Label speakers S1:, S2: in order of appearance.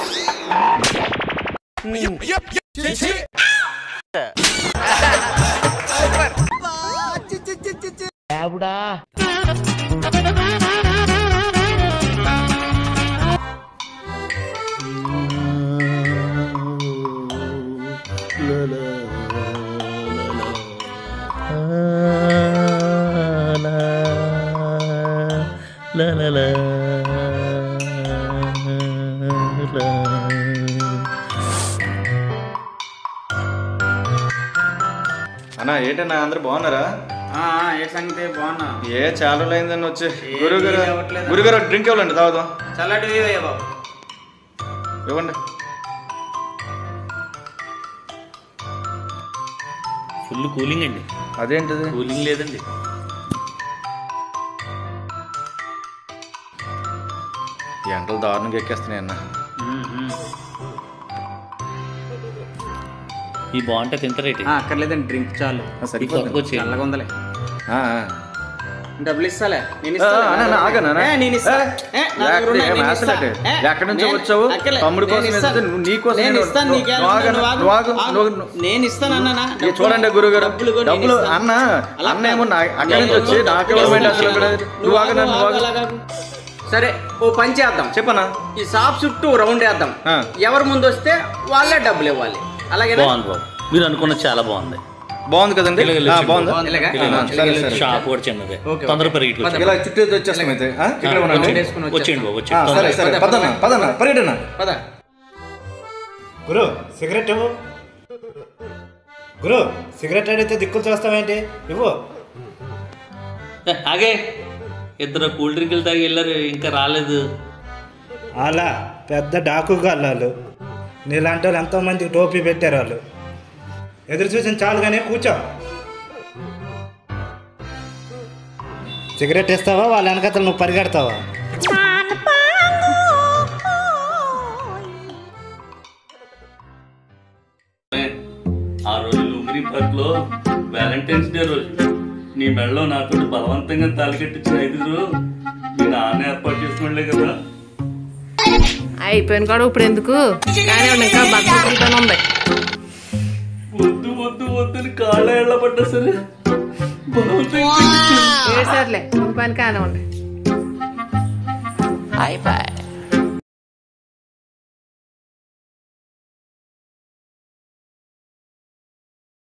S1: అన్నా ఏంటన్నా అందరు బాగున్నారా
S2: ఆ, ఏ సంగతి బాగున్నా
S1: ఏ చాలా రోజులు అయిందని వచ్చి
S2: ఏం
S1: గురుగారు
S2: వీలు అవ్వట్లేదా?
S1: గురుగారు డ్రింక్ ఇవ్వాలండి తాగుదాం
S2: చల్లటి వేవయ్య బాబు
S1: ఇవ్వండి
S3: ఫుల్ కూలింగ్ అండి
S1: అదేంటిది
S3: కూలింగ్ లేదండి
S1: ఈ ఎంటలు దారుణంగా ఎక్కేస్తున్నాయి అన్న
S3: ఈ బాగుంటే తింటారేటి
S2: ఆ, అక్కర్లేదండి డ్రింక్ చాలు
S1: ఆ, సరిపోతుంది.
S3: కొట్టుకొచ్చి
S2: చల్లగా ఉందలే
S1: ఆ, ఆ.
S2: డబ్బులు ఇస్తాలే నేను
S1: ఆ,
S2: ఇస్తాలే.
S1: అన్న, అన్న, ఆగన్నా, అన్న.
S2: ఏ, నేను ఇస్తా.
S1: ఏ,
S2: ఏ, నా దగ్గర
S1: లేకపోతే
S2: ఉన్నాయి,
S1: ఏం
S2: నేను
S1: ఆశలు
S2: ఇస్తా.
S1: అంటే?
S2: ఏ,
S1: ఎక్కడి నుంచో
S2: నేను-
S1: వచ్చావు?
S2: అక్కర్లే,
S1: తమ్ముడి కోసం
S2: నేను ఇస్తాను.
S1: ఇస్తే నువ్వు- నీ కోసం
S2: నేను
S1: నేను-
S2: ఇస్తాను,
S1: నువ్వు-
S2: నీకేం
S1: నువ్వు ఆగు,
S2: నువ్వు ఆగు,
S1: నువ్వు ఆగు,
S2: ఆగు.
S1: నువ్వు- నువ్వు-
S2: నేను ఇస్తాను అన్న నా
S1: ఇది చూడండి గురుగారు
S2: డబ్బులు కూడా నేను
S1: డబ్బులు
S2: ఇస్తాను.
S1: అన్న
S2: అలా
S1: అన్న ఏమో నా-
S2: కాదు.
S1: అక్కడి నుంచి వచ్చి
S2: నువ్వు
S1: నాకు
S2: ఆగు,
S1: ఇవ్వమంటే అసలు
S2: ఆగు,
S1: ఇక్కడ- నువ్వు ఆగు
S2: ఆగు,
S1: నువ్వు
S2: ఆగు,
S1: ఆగు
S2: ఆగు. సరే ఓ పని చేద్దాం
S1: చెప్పనా
S2: ఈ షాప్ చుట్టూ రౌండ్ వేద్దాం
S1: ఆ.
S2: ఎవరు ముందు వస్తే వాళ్ళే డబ్బులు ఇవ్వాలి అలాగే
S3: బాగుంది బాబు మీరు అనుకున్నది చాలా బాగుంది
S1: బాగుంది కదండి
S3: ఇలాగ
S1: ఆ, బాగుందా
S2: ఇలాగా?
S1: ఆ, సరే సరే
S3: షాప్ కూడా చిన్నదే
S2: ఓకే,
S3: తొందర
S2: ఓకే.
S3: పెరిగి
S2: పద.
S1: ఇలా చుట్టూ వచ్చేస్తాం అయితే ఆ? ఇక్కడ
S2: రౌండ్
S1: ఉండండి
S2: వేసుకుని
S3: వచ్చేయండి బాబు
S1: ఆ,
S3: వచ్చేయండి
S1: సరే
S3: తొందరగా.
S1: సరే పదన్న పదన్న పరిగెడన్నా
S2: పద
S4: గురు సిగరెట్ ఇవ్వు గురు సిగరెట్ అడిగితే దిక్కులు చూస్తావేంటి ఇవ్వు
S3: ఏ, ఆగే ఇద్దరు కూల్ డ్రింకులు తాగి వెళ్ళారు ఇంకా రాలేదు
S4: అలా పెద్ద డాకు గల్లాలు నీలాంటి వాళ్ళు ఎంతోమందికి టోపీ పెట్టారు వాళ్ళు ఎదురు చూసిన చాలు కానీ కూర్చో సిగరెట్ ఇస్తావా వాళ్ళ వెనకతలు నువ్వు పరిగెడతావా
S3: ఆ రోజు లుంగిరి పార్క్ లో వ్యాలంటైన్స్ డే రోజు నీ మెడలో నాతో బలవంతంగా తాలికట్టించిన ఐదుగురు మీ నాన్న ఏర్పాటు చేసుకోండి కదా
S5: అయిపోయిన కూడా ఇప్పుడు ఎందుకు కానీ ఇంకా భద్రత పని ఉంది
S3: వద్దు వద్దు వద్దని కాళ్ళ ఎళ్ళ పడ్డా సరే బలవంతంగా
S5: ఏ సర్లే పని కానివ్వండి
S3: పెట్టించు.